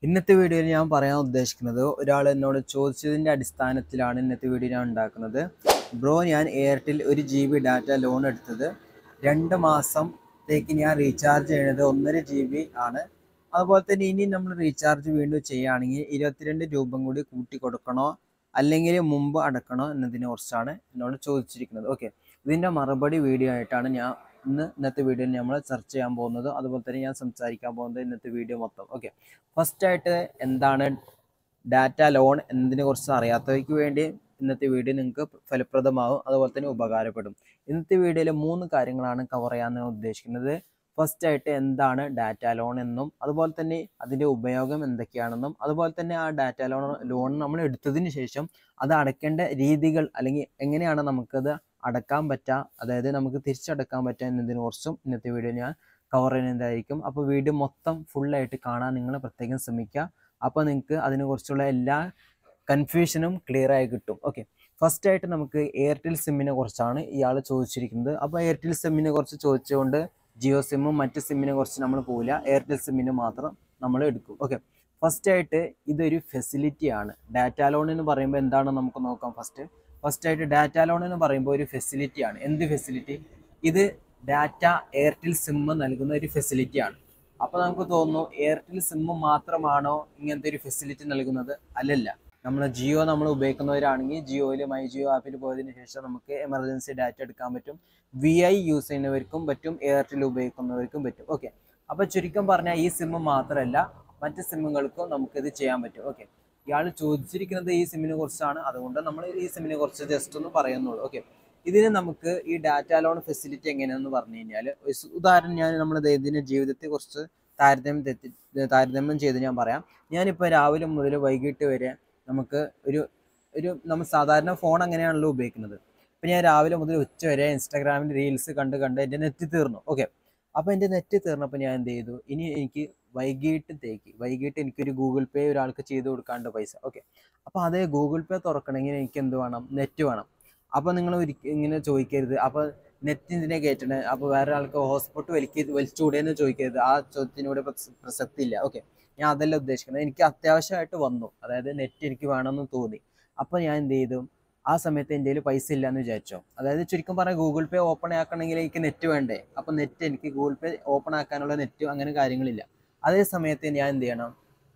ഇന്നത്തെ വീഡിയോയിൽ ഞാൻ പറയാൻ ഉദ്ദേശിക്കുന്നത് ഒരാൾ എന്നോട് ചോദിച്ചതിൻ്റെ അടിസ്ഥാനത്തിലാണ് ഇന്നത്തെ വീഡിയോ ഞാൻ ഉണ്ടാക്കുന്നത് ബ്രോ ഞാൻ എയർടെൽ ഒരു ജി ബി ഡാറ്റ ലോൺ എടുത്തത് രണ്ട് മാസത്തേക്ക് ഞാൻ റീചാർജ് ചെയ്യുന്നത് ഒന്നര ജി ബി ആണ് അതുപോലെ തന്നെ ഇനി നമ്മൾ റീചാർജ് വീണ്ടും ചെയ്യുകയാണെങ്കിൽ ഇരുപത്തിരണ്ട് രൂപ കൂടി കൂട്ടി കൊടുക്കണോ അല്ലെങ്കിൽ മുമ്പ് അടക്കണോ എന്നതിനെ കുറിച്ചാണ് എന്നോട് ചോദിച്ചിരിക്കുന്നത് ഓക്കെ ഇതിൻ്റെ മറുപടി വീഡിയോ ആയിട്ടാണ് ഞാൻ ഇന്ന് ഇന്നത്തെ വീഡിയോയിൽ നമ്മൾ ചർച്ച ചെയ്യാൻ പോകുന്നത് അതുപോലെ തന്നെ ഞാൻ സംസാരിക്കാൻ പോകുന്നത് ഇന്നത്തെ വീഡിയോ മൊത്തം ഓക്കെ ഫസ്റ്റ് ആയിട്ട് എന്താണ് ഡാറ്റ ലോൺ എന്നതിനെ കുറിച്ച് അറിയാത്തവർക്ക് വേണ്ടി ഇന്നത്തെ വീഡിയോ നിങ്ങൾക്ക് ഫലപ്രദമാവും അതുപോലെ തന്നെ ഉപകാരപ്പെടും ഇന്നത്തെ വീഡിയോയിൽ മൂന്ന് കാര്യങ്ങളാണ് കവർ ചെയ്യാൻ ഞാൻ ഉദ്ദേശിക്കുന്നത് ഫസ്റ്റ് ആയിട്ട് എന്താണ് ഡാറ്റ ലോൺ എന്നും അതുപോലെ തന്നെ അതിൻ്റെ ഉപയോഗം എന്തൊക്കെയാണെന്നും അതുപോലെ തന്നെ ആ ഡാറ്റ ലോൺ ലോൺ നമ്മൾ എടുത്തതിന് ശേഷം അത് അടയ്ക്കേണ്ട രീതികൾ അല്ലെങ്കിൽ എങ്ങനെയാണ് നമുക്കത് അടക്കാൻ പറ്റുക അതായത് നമുക്ക് തിരിച്ചടക്കാൻ പറ്റുക എന്നതിനെ കുറിച്ചും ഇന്നത്തെ വീഡിയോ ഞാൻ കവർ ചെയ്യുന്നതായിരിക്കും അപ്പോൾ വീഡിയോ മൊത്തം ഫുള്ളായിട്ട് കാണാൻ നിങ്ങൾ പ്രത്യേകം ശ്രമിക്കുക അപ്പോൾ നിങ്ങൾക്ക് അതിനെക്കുറിച്ചുള്ള എല്ലാ കൺഫ്യൂഷനും ക്ലിയർ ആയി കിട്ടും ഓക്കെ ഫസ്റ്റ് ആയിട്ട് നമുക്ക് എയർടെൽ സിമ്മിനെ കുറിച്ചാണ് ഇയാൾ ചോദിച്ചിരിക്കുന്നത് അപ്പോൾ എയർടെൽ സിമ്മിനെ കുറിച്ച് ചോദിച്ചുകൊണ്ട് ജിയോ സിമ്മും മറ്റ് സിമ്മിനെ കുറിച്ച് നമ്മൾ പോവില്ല എയർടെൽ സിമ്മിന് മാത്രം നമ്മൾ എടുക്കും ഓക്കെ ഫസ്റ്റ് ആയിട്ട് ഇതൊരു ഫെസിലിറ്റി ആണ് ഡാറ്റ ലോൺ എന്ന് പറയുമ്പോൾ എന്താണെന്ന് നമുക്ക് നോക്കാം ഫസ്റ്റ് ഫസ്റ്റ് ആയിട്ട് ഡാറ്റ ലോൺ എന്ന് പറയുമ്പോൾ ഒരു ഫെസിലിറ്റി ആണ് എന്ത് ഫെസിലിറ്റി ഇത് ഡാറ്റ എയർടെൽ സിമ്മ് നൽകുന്ന ഒരു ഫെസിലിറ്റി ആണ് അപ്പോൾ നമുക്ക് തോന്നുന്നു എയർടെൽ സിമ്മ് മാത്രമാണോ ഇങ്ങനത്തെ ഒരു ഫെസിലിറ്റി നൽകുന്നത് അല്ലല്ല നമ്മൾ ജിയോ നമ്മൾ ഉപയോഗിക്കുന്നവരാണെങ്കിൽ ജിയോയിൽ മൈ ജിയോ ആപ്പിൽ പോയതിന് ശേഷം നമുക്ക് എമർജൻസി ഡാറ്റ എടുക്കാൻ പറ്റും വി ഐ യൂസ് ചെയ്യുന്നവർക്കും പറ്റും എയർടെൽ ഉപയോഗിക്കുന്നവർക്കും പറ്റും ഓക്കെ അപ്പോൾ ചുരുക്കം പറഞ്ഞാൽ ഈ സിമ്മ് മാത്രമല്ല മറ്റ് സിമ്മുകൾക്കും നമുക്കിത് ചെയ്യാൻ പറ്റും ഓക്കെ ഇയാൾ ചോദിച്ചിരിക്കുന്നത് ഈ സിമ്മിനെ കുറിച്ചാണ് അതുകൊണ്ട് നമ്മൾ ഈ സിമ്മിനെ കുറിച്ച് ജസ്റ്റ് ഒന്ന് പറയുന്നുള്ളൂ ഓക്കെ ഇതിന് നമുക്ക് ഈ ഡാറ്റ ലോൺ ഫെസിലിറ്റി എങ്ങനെയാണെന്ന് പറഞ്ഞു കഴിഞ്ഞാൽ ഒരു സ് ഉദാഹരണം ഞാൻ നമ്മുടെ ദൈനംദിന ജീവിതത്തെ കുറിച്ച് താരതമ്യം തെറ്റി താരതമ്യം ചെയ്ത് ഞാൻ പറയാം ഞാനിപ്പോൾ രാവിലെ മുതൽ വൈകിട്ട് വരെ നമുക്ക് ഒരു ഒരു നമ്മൾ സാധാരണ ഫോൺ അങ്ങനെയാണല്ലോ ഉപയോഗിക്കുന്നത് ഇപ്പം ഞാൻ രാവിലെ മുതൽ ഉച്ച വരെ ഇൻസ്റ്റാഗ്രാമിൽ റീൽസ് കണ്ട് കണ്ട് എൻ്റെ നെറ്റ് തീർന്നു ഓക്കെ അപ്പോൾ എൻ്റെ നെറ്റ് തീർന്നപ്പോൾ ഞാൻ എന്ത് ചെയ്തു ഇനി എനിക്ക് വൈകിട്ടത്തേക്ക് വൈകിട്ട് എനിക്കൊരു ഗൂഗിൾ പേ ഒരാൾക്ക് ചെയ്ത് കൊടുക്കാണ്ട് പൈസ ഓക്കെ അപ്പോൾ അതേ ഗൂഗിൾ പേ തുറക്കണമെങ്കിൽ എനിക്ക് എന്ത് വേണം നെറ്റ് വേണം അപ്പോൾ നിങ്ങൾ ഒരിക്കലും ഇങ്ങനെ ചോദിക്കരുത് അപ്പോൾ നെറ്റ് എന്തിനാ കയറ്റണേ അപ്പോൾ വേറെ ആൾക്ക് ഹോട്ട്സ്പോട്ട് വലിക്ക വലിച്ചുകൂടെയെന്ന് ചോദിക്കരുത് ആ ചോദ്യത്തിനൂടെ പ്രസക്തി ഇല്ല ഓക്കെ ഞാൻ അതല്ല ഉദ്ദേശിക്കുന്നത് എനിക്ക് അത്യാവശ്യമായിട്ട് വന്നു അതായത് നെറ്റ് എനിക്ക് വേണമെന്ന് തോന്നി അപ്പോൾ ഞാൻ എന്ത് ചെയ്തു ആ സമയത്ത് എൻ്റെ കയ്യിൽ പൈസ ഇല്ല എന്ന് വിചാരിച്ചോ അതായത് ചുരുക്കം പറഞ്ഞാൽ ഗൂഗിൾ പേ ഓപ്പൺ ആക്കണമെങ്കിൽ എനിക്ക് നെറ്റ് വേണ്ടേ അപ്പോൾ നെറ്റ് എനിക്ക് ഗൂഗിൾ പേ ഓപ്പൺ ആക്കാനുള്ള നെറ്റ് അങ്ങനെ കാര്യങ്ങളില്ല അതേ സമയത്ത് ഞാൻ എന്ത് ചെയ്യണം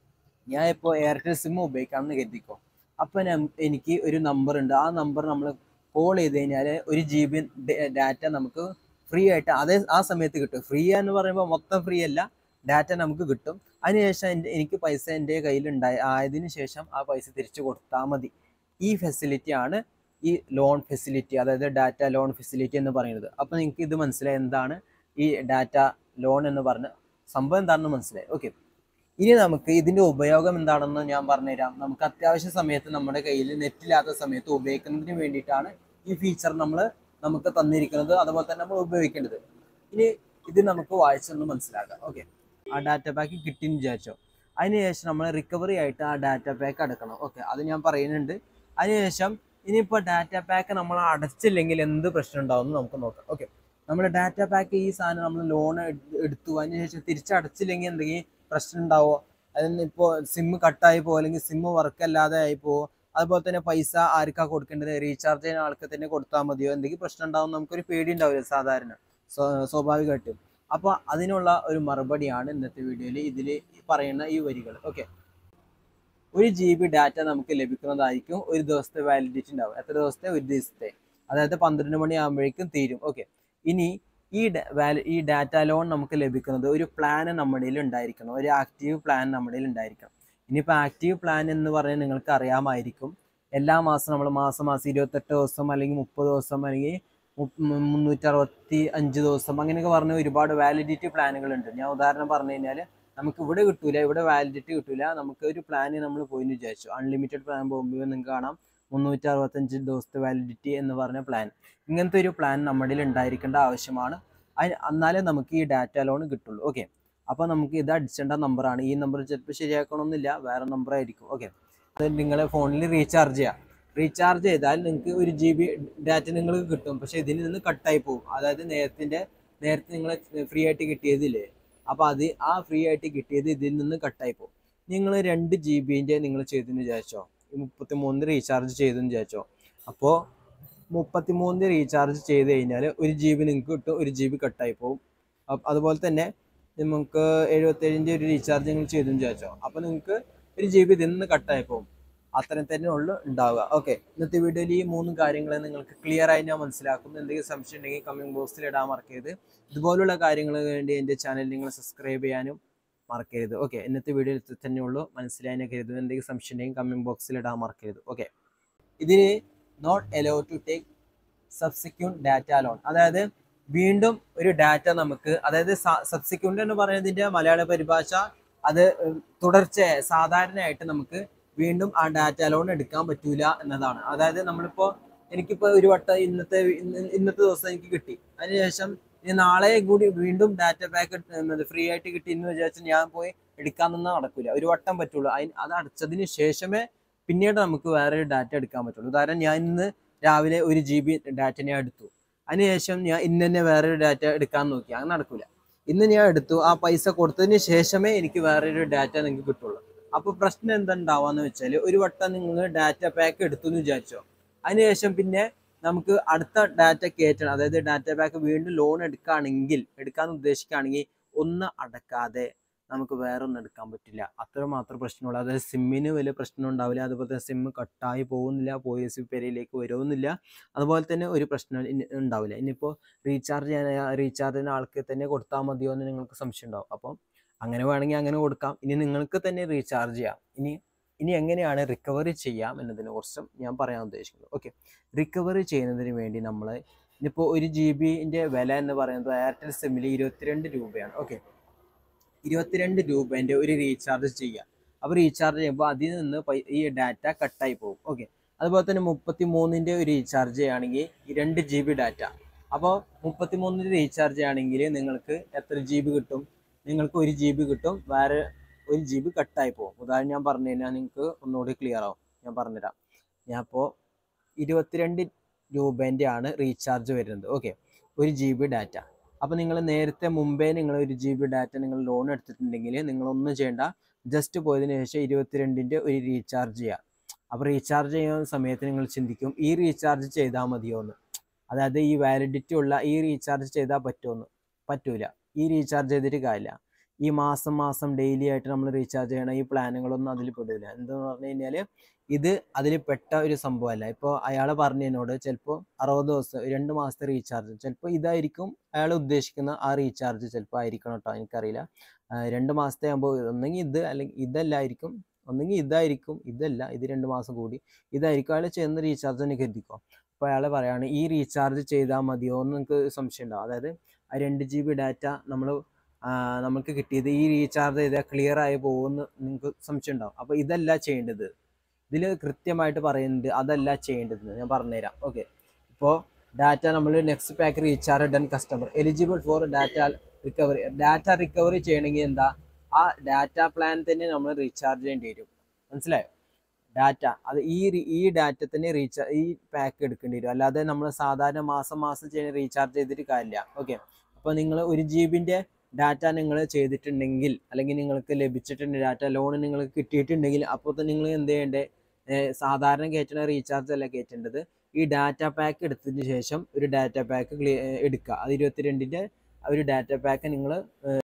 ഞാൻ ഇപ്പോൾ എയർടെൽ സിം ഉപയോഗിക്കാമെന്ന് കരുതിക്കോ അപ്പോൾ ഞാൻ എനിക്ക് ഒരു നമ്പർ ഉണ്ട് ആ നമ്പർ നമ്മൾ കോൾ ചെയ്ത് കഴിഞ്ഞാൽ ഒരു ജി ബി ഡാറ്റ നമുക്ക് ഫ്രീ ആയിട്ട് അതേ ആ സമയത്ത് കിട്ടും ഫ്രീ എന്ന് പറയുമ്പോൾ മൊത്തം ഫ്രീ അല്ല ഡാറ്റ നമുക്ക് കിട്ടും അതിനുശേഷം എൻ്റെ എനിക്ക് പൈസ എൻ്റെ കയ്യിൽ ഉണ്ടായി ആയതിനു ശേഷം ആ പൈസ തിരിച്ചു കൊടുത്താൽ മതി ഈ ഫെസിലിറ്റി ആണ് ഈ ലോൺ ഫെസിലിറ്റി അതായത് ഡാറ്റ ലോൺ ഫെസിലിറ്റി എന്ന് പറയുന്നത് അപ്പോൾ നിങ്ങൾക്ക് ഇത് മനസ്സിലായി എന്താണ് ഈ ഡാറ്റ ലോൺ എന്ന് പറഞ്ഞ സംഭവം എന്താണെന്ന് മനസ്സിലായി ഓക്കെ ഇനി നമുക്ക് ഇതിൻ്റെ ഉപയോഗം എന്താണെന്ന് ഞാൻ പറഞ്ഞുതരാം നമുക്ക് അത്യാവശ്യ സമയത്ത് നമ്മുടെ കയ്യിൽ നെറ്റില്ലാത്ത സമയത്ത് ഉപയോഗിക്കുന്നതിന് വേണ്ടിയിട്ടാണ് ഈ ഫീച്ചർ നമ്മൾ നമുക്ക് തന്നിരിക്കുന്നത് അതുപോലെ തന്നെ നമ്മൾ ഉപയോഗിക്കേണ്ടത് ഇനി ഇത് നമുക്ക് വായിച്ചൊന്ന് മനസ്സിലാക്കാം ഓക്കെ ആ ഡാറ്റ പാക്ക് കിട്ടിയെന്ന് വിചാരിച്ചോ അതിനുശേഷം നമ്മൾ റിക്കവറി ആയിട്ട് ആ ഡാറ്റ പാക്ക് അടക്കണം ഓക്കെ അത് ഞാൻ പറയുന്നുണ്ട് അതിനുശേഷം ഇനിയിപ്പോൾ ഡാറ്റ പാക്ക് നമ്മൾ അടച്ചില്ലെങ്കിൽ എന്ത് പ്രശ്നം ഉണ്ടാവും നമുക്ക് നോക്കാം ഓക്കെ നമ്മൾ ഡാറ്റ പാക്ക് ഈ സാധനം നമ്മൾ ലോൺ എടുത്തു അതിനുശേഷം തിരിച്ചടച്ചില്ലെങ്കിൽ എന്തെങ്കിലും പ്രശ്നം ഉണ്ടാവോ അതിന് ഇപ്പോൾ സിമ്മ് കട്ടായി പോകും അല്ലെങ്കിൽ സിമ്മ് വർക്ക് അല്ലാതെ ആയി പോകും അതുപോലെ തന്നെ പൈസ ആർക്കാ കൊടുക്കേണ്ടത് റീചാർജ് ചെയ്യുന്ന ആൾക്ക് തന്നെ കൊടുത്താൽ മതിയോ എന്തെങ്കിലും പ്രശ്നം ഉണ്ടാവും നമുക്കൊരു പേടി ഉണ്ടാവില്ല സാധാരണ സ്വാഭാവികമായിട്ടും അപ്പോൾ അതിനുള്ള ഒരു മറുപടിയാണ് ഇന്നത്തെ വീഡിയോയിൽ ഇതിൽ പറയുന്ന ഈ വരികൾ ഓക്കെ ഒരു ജി ബി ഡാറ്റ നമുക്ക് ലഭിക്കുന്നതായിരിക്കും ഒരു ദിവസത്തെ വാലിഡിറ്റി ഉണ്ടാവും എത്ര ദിവസത്തെ ഒരു ദിവസത്തെ അതായത് പന്ത്രണ്ട് മണി ആകുമ്പോഴേക്കും തീരും ഓക്കെ ഇനി ഈ വാലി ഈ ഡാറ്റ ലോൺ നമുക്ക് ലഭിക്കുന്നത് ഒരു പ്ലാൻ നമ്മുടെ കയ്യിൽ ഉണ്ടായിരിക്കണം ഒരു ആക്റ്റീവ് പ്ലാൻ നമ്മുടെ കയ്യിൽ ഉണ്ടായിരിക്കണം ഇനിയിപ്പോൾ ആക്റ്റീവ് പ്ലാൻ എന്ന് പറഞ്ഞാൽ നിങ്ങൾക്ക് അറിയാമായിരിക്കും എല്ലാ മാസം നമ്മൾ മാസം മാസം ഇരുപത്തെട്ട് ദിവസം അല്ലെങ്കിൽ മുപ്പത് ദിവസം അല്ലെങ്കിൽ മുന്നൂറ്ററുപത്തി അഞ്ച് ദിവസം അങ്ങനെയൊക്കെ പറഞ്ഞ ഒരുപാട് വാലിഡിറ്റി പ്ലാനുകളുണ്ട് ഞാൻ ഉദാഹരണം പറഞ്ഞു കഴിഞ്ഞാൽ നമുക്ക് ഇവിടെ കിട്ടൂല ഇവിടെ വാലിഡിറ്റി കിട്ടൂല നമുക്ക് ഒരു പ്ലാന് നമ്മൾ പോയിന്ന് വിചാരിച്ചു അൺലിമിറ്റഡ് പ്ലാൻ പോകുമ്പോൾ നിങ്ങൾക്ക് കാണാം മുന്നൂറ്റി അറുപത്തഞ്ച് ദിവസത്തെ വാലിഡിറ്റി എന്ന് പറഞ്ഞ പ്ലാൻ ഇങ്ങനത്തെ ഒരു പ്ലാൻ നമ്മുടെ ഉണ്ടായിരിക്കേണ്ട ആവശ്യമാണ് അതിന് എന്നാലേ നമുക്ക് ഈ ഡാറ്റ ലോൺ കിട്ടുള്ളൂ ഓക്കെ അപ്പോൾ നമുക്ക് ഇത് അടിച്ചേണ്ട നമ്പറാണ് ഈ നമ്പർ ചിലപ്പോൾ ശരിയാക്കണമെന്നില്ല വേറെ നമ്പർ ആയിരിക്കും ഓക്കെ അത് നിങ്ങളെ ഫോണിൽ റീചാർജ് ചെയ്യാം റീചാർജ് ചെയ്താൽ നിങ്ങൾക്ക് ഒരു ജി ബി ഡാറ്റ നിങ്ങൾക്ക് കിട്ടും പക്ഷേ ഇതിൽ നിന്ന് കട്ടായി പോകും അതായത് നേരത്തിൻ്റെ നേരത്തെ നിങ്ങൾ ഫ്രീ ആയിട്ട് കിട്ടിയതില്ലേ അപ്പോൾ അത് ആ ഫ്രീ ആയിട്ട് കിട്ടിയത് ഇതിൽ നിന്ന് കട്ടായി പോകും നിങ്ങൾ രണ്ട് ജി ബിൻ്റെ നിങ്ങൾ ചെയ്തെന്ന് വിചാരിച്ചോ ഈ മുപ്പത്തി മൂന്ന് റീചാർജ് ചെയ്തെന്ന് വിചാരിച്ചോ അപ്പോൾ മുപ്പത്തി മൂന്ന് റീചാർജ് ചെയ്ത് കഴിഞ്ഞാൽ ഒരു ജി ബി നിങ്ങൾക്ക് കിട്ടും ഒരു ജി ബി കട്ടായി പോകും അപ്പ- അതുപോലെ തന്നെ നമുക്ക് എഴുപത്തേഴിൻ്റെ ഒരു റീചാർജ് നിങ്ങൾ ചെയ്തെന്ന് വിചാരിച്ചോ അപ്പോൾ നിങ്ങൾക്ക് ഒരു ജി ബി ഇതിൽ നിന്ന് കട്ടായി പോകും അത്രയും തന്നെ ഉള്ളു ഉണ്ടാവുക ഓക്കെ ഇന്നത്തെ വീഡിയോയിൽ ഈ മൂന്ന് കാര്യങ്ങൾ നിങ്ങൾക്ക് ക്ലിയർ ആയി ഞാൻ മനസ്സിലാക്കുന്നു എന്തെങ്കിലും സംശയം ഉണ്ടെങ്കിൽ കമൻറ്റ് ബോക്സിൽ ഇടാൻ മറക്കരുത് ഇതുപോലുള്ള കാര്യങ്ങൾക്ക് വേണ്ടി എൻ്റെ ചാനൽ നിങ്ങൾ സബ്സ്ക്രൈബ് ചെയ്യാനും മറക്കരുത് ഓക്കെ ഇന്നത്തെ വീഡിയോയിൽ ഇത് തന്നെ ഉള്ളൂ മനസ്സിലായി കരുതുന്നത് എന്തെങ്കിലും സംശയം ഉണ്ടെങ്കിൽ കമൻറ്റ് ബോക്സിൽ ഇടാൻ മറക്കരുത് ഓക്കെ ഇതിന് not allow to take subsequent data loan അതായത് വീണ്ടും ഒരു ഡാറ്റ നമുക്ക് അതായത് സബ്സിക്യൂണ്ട് എന്ന് പറയുന്നതിന്റെ മലയാള പരിഭാഷ അത് തുടർച്ചയായി സാധാരണയായിട്ട് നമുക്ക് വീണ്ടും ആ ഡാറ്റ ലോൺ എടുക്കാൻ പറ്റൂല എന്നതാണ് അതായത് നമ്മളിപ്പോ എനിക്കിപ്പോ ഒരു വട്ടം ഇന്നത്തെ ഇന്ന് ഇന്നത്തെ ദിവസം എനിക്ക് കിട്ടി അതിനുശേഷം ഇനി നാളെ കൂടി വീണ്ടും ഡാറ്റ പാക്ക് ഫ്രീ ആയിട്ട് കിട്ടി എന്ന് വിചാരിച്ച് ഞാൻ പോയി എടുക്കാൻ നിന്നാൽ നടക്കൂല ഒരു വട്ടം പറ്റുള്ളൂ അതിന് അത് അടച്ചതിന് ശേഷമേ പിന്നീട് നമുക്ക് വേറെ ഒരു ഡാറ്റ എടുക്കാൻ പറ്റുള്ളൂ ഉദാഹരണം ഞാൻ ഇന്ന് രാവിലെ ഒരു ജി ബി ഡാറ്റ ഞാൻ എടുത്തു അതിനുശേഷം ഞാൻ ഇന്ന് തന്നെ വേറൊരു ഡാറ്റ എടുക്കാൻ നോക്കി അങ്ങനെ നടക്കൂല ഇന്ന് ഞാൻ എടുത്തു ആ പൈസ കൊടുത്തതിന് ശേഷമേ എനിക്ക് വേറൊരു ഡാറ്റ നിങ്ങൾക്ക് കിട്ടുള്ളൂ അപ്പൊ പ്രശ്നം എന്താ ഉണ്ടാവാന്ന് വെച്ചാൽ ഒരു വട്ടം നിങ്ങൾ ഡാറ്റ പാക്ക് എടുത്തു എന്ന് വിചാരിച്ചോ അതിനുശേഷം പിന്നെ നമുക്ക് അടുത്ത ഡാറ്റ കയറ്റണം അതായത് ഡാറ്റ പാക്ക് വീണ്ടും ലോൺ എടുക്കുകയാണെങ്കിൽ എടുക്കാൻ ഉദ്ദേശിക്കുകയാണെങ്കിൽ ഒന്ന് അടക്കാതെ നമുക്ക് വേറെ ഒന്നും എടുക്കാൻ പറ്റില്ല അത്ര മാത്രം പ്രശ്നമുള്ളൂ അതായത് സിമ്മിന് വലിയ പ്രശ്നം ഉണ്ടാവില്ല അതുപോലെ തന്നെ സിമ്മ് കട്ടായി പോകുന്നില്ല പോലീസ് പെരയിലേക്ക് വരുമെന്നില്ല അതുപോലെ തന്നെ ഒരു പ്രശ്നം ഇനി ഉണ്ടാവില്ല ഇനിയിപ്പോൾ റീചാർജ് ചെയ്യാൻ റീചാർജ് ചെയ്യുന്ന ആൾക്ക് തന്നെ കൊടുത്താൽ മതിയോ എന്ന് നിങ്ങൾക്ക് സംശയം ഉണ്ടാവും അപ്പം അങ്ങനെ വേണമെങ്കിൽ അങ്ങനെ കൊടുക്കാം ഇനി നിങ്ങൾക്ക് തന്നെ റീചാർജ് ചെയ്യാം ഇനി ഇനി എങ്ങനെയാണ് റിക്കവറി ചെയ്യാം എന്നതിനെ കുറിച്ചും ഞാൻ പറയാൻ ഉദ്ദേശിക്കുന്നത് ഓക്കെ റിക്കവറി ചെയ്യുന്നതിന് വേണ്ടി നമ്മൾ ഇനിയിപ്പോൾ ഒരു ജി ബിൻ്റെ വില എന്ന് പറയുന്നത് എയർടെൽ സിമ്മിൽ ഇരുപത്തിരണ്ട് രൂപയാണ് ഓക്കെ ഇരുപത്തിരണ്ട് രൂപേൻ്റെ ഒരു റീചാർജ് ചെയ്യുക അപ്പോൾ റീചാർജ് ചെയ്യുമ്പോൾ അതിൽ നിന്ന് പൈ- ഈ ഡാറ്റ കട്ടായി പോകും ഓക്കെ അതുപോലെ തന്നെ മുപ്പത്തി മൂന്നിൻ്റെ ഒരു റീചാർജ് ചെയ്യുകയാണെങ്കിൽ ഈ രണ്ട് ജി ബി ഡാറ്റ അപ്പോൾ മുപ്പത്തി മൂന്നിൻ്റെ റീചാർജ് ചെയ്യുകയാണെങ്കിൽ നിങ്ങൾക്ക് എത്ര ജി ബി കിട്ടും നിങ്ങൾക്ക് ഒരു ജി ബി കിട്ടും വേറെ ഒരു ജി ബി കട്ടായി പോകും ഉദാഹരണം ഞാൻ പറഞ്ഞു കഴിഞ്ഞാൽ നിങ്ങൾക്ക് ഒന്നുകൂടി ക്ലിയർ ആവും ഞാൻ പറഞ്ഞുതരാം ഞാൻ ഇപ്പോൾ ഇരുപത്തിരണ്ട് രൂപേൻ്റെ ആണ് റീചാർജ് വരുന്നത് ഓക്കെ ഒരു ജി ബി ഡാറ്റ അപ്പോൾ നിങ്ങൾ നേരത്തെ മുമ്പേ നിങ്ങൾ ഒരു ജി ബി ഡാറ്റ നിങ്ങൾ ലോൺ എടുത്തിട്ടുണ്ടെങ്കിൽ നിങ്ങളൊന്നും ചെയ്യേണ്ട ജസ്റ്റ് പോയതിനു ശേഷം ഇരുപത്തിരണ്ടിൻ്റെ ഒരു റീചാർജ് ചെയ്യുക അപ്പോൾ റീചാർജ് ചെയ്യുന്ന സമയത്ത് നിങ്ങൾ ചിന്തിക്കും ഈ റീചാർജ് ചെയ്താൽ മതിയോ എന്ന് അതായത് ഈ വാലിഡിറ്റി ഉള്ള ഈ റീചാർജ് ചെയ്താൽ പറ്റുമെന്ന് പറ്റൂല ഈ റീചാർജ് ചെയ്തിട്ട് കാര്യമില്ല ഈ മാസം മാസം ഡെയിലി ആയിട്ട് നമ്മൾ റീചാർജ് ചെയ്യണ ഈ പ്ലാനുകളൊന്നും അതിൽ പെടില്ല എന്താന്ന് പറഞ്ഞു കഴിഞ്ഞാൽ ഇത് അതിൽ പെട്ട ഒരു സംഭവമല്ല ഇപ്പോൾ അയാൾ പറഞ്ഞതിനോട് ചിലപ്പോൾ അറുപത് ദിവസം രണ്ട് മാസത്തെ റീചാർജ് ചിലപ്പോൾ ഇതായിരിക്കും അയാൾ ഉദ്ദേശിക്കുന്ന ആ റീചാർജ് ചിലപ്പോൾ ആയിരിക്കണം കേട്ടോ എനിക്കറിയില്ല ആ, രണ്ട് മാസത്തെ ആകുമ്പോൾ ഒന്നെങ്കിൽ ഇത് അല്ലെങ്കിൽ ഇതല്ലായിരിക്കും ഒന്നെങ്കിൽ ഇതായിരിക്കും ഇതല്ല ഇത് രണ്ട് മാസം കൂടി ഇതായിരിക്കും അയാൾ ചെയ്യുന്ന റീചാർജ് തന്നെ കരുതിക്കോ അപ്പോൾ അയാൾ പറയാണ് ഈ റീചാർജ് ചെയ്താൽ മതിയോ എന്ന് നിങ്ങൾക്ക് സംശയം ഉണ്ടാവും അതായത് ആ രണ്ട് ജി ബി ഡാറ്റ നമ്മൾ നമുക്ക് കിട്ടിയത് ഈ റീചാർജ് ചെയ്താൽ ക്ലിയർ ആയി പോകുമെന്ന് നിങ്ങൾക്ക് സംശയം ഉണ്ടാവും അപ്പോൾ ഇതല്ല ചെയ്യേണ്ടത് ഇതിൽ കൃത്യമായിട്ട് പറയുന്നുണ്ട് അതല്ല ചെയ്യേണ്ടത് ഞാൻ പറഞ്ഞുതരാം ഓക്കെ ഇപ്പോൾ ഡാറ്റ നമ്മൾ next pack recharge done customer eligible for data recovery data recovery ചെയ്യണമെങ്കിൽ എന്താ ആ ഡാറ്റ പ്ലാൻ തന്നെ നമ്മൾ റീചാർജ് ചെയ്യേണ്ടി വരും മനസ്സിലായോ ഡാറ്റ അത് ഈ റി- ഈ ഡാറ്റ തന്നെ റീചാർജ് ഈ പാക്ക് എടുക്കേണ്ടി വരും അല്ലാതെ നമ്മൾ സാധാരണ മാസം മാസം ചെയ്യുന്ന റീചാർജ് ചെയ്തിട്ട് കാര്യമില്ല ഓക്കെ അപ്പോൾ നിങ്ങൾ ഒരു ജി ബിൻ്റെ ഡാറ്റ നിങ്ങൾ ചെയ്തിട്ടുണ്ടെങ്കിൽ അല്ലെങ്കിൽ നിങ്ങൾക്ക് ലഭിച്ചിട്ടുണ്ട് ഡാറ്റ ലോൺ നിങ്ങൾക്ക് കിട്ടിയിട്ടുണ്ടെങ്കിൽ അപ്പോൾ തന്നെ നിങ്ങൾ എന്ത് ചെയ്യേണ്ടത് ഏഹ് സാധാരണ കയറ്റുന്ന റീചാർജ് അല്ല കയറ്റേണ്ടത് ഈ ഡാറ്റ പാക്ക് എടുത്തതിന് ശേഷം ഒരു ഡാറ്റ പാക്ക് എടുക്കുക അത് ഇരുപത്തിരണ്ടിൻ്റെ ഒരു ഡാറ്റ പാക്ക് നിങ്ങൾ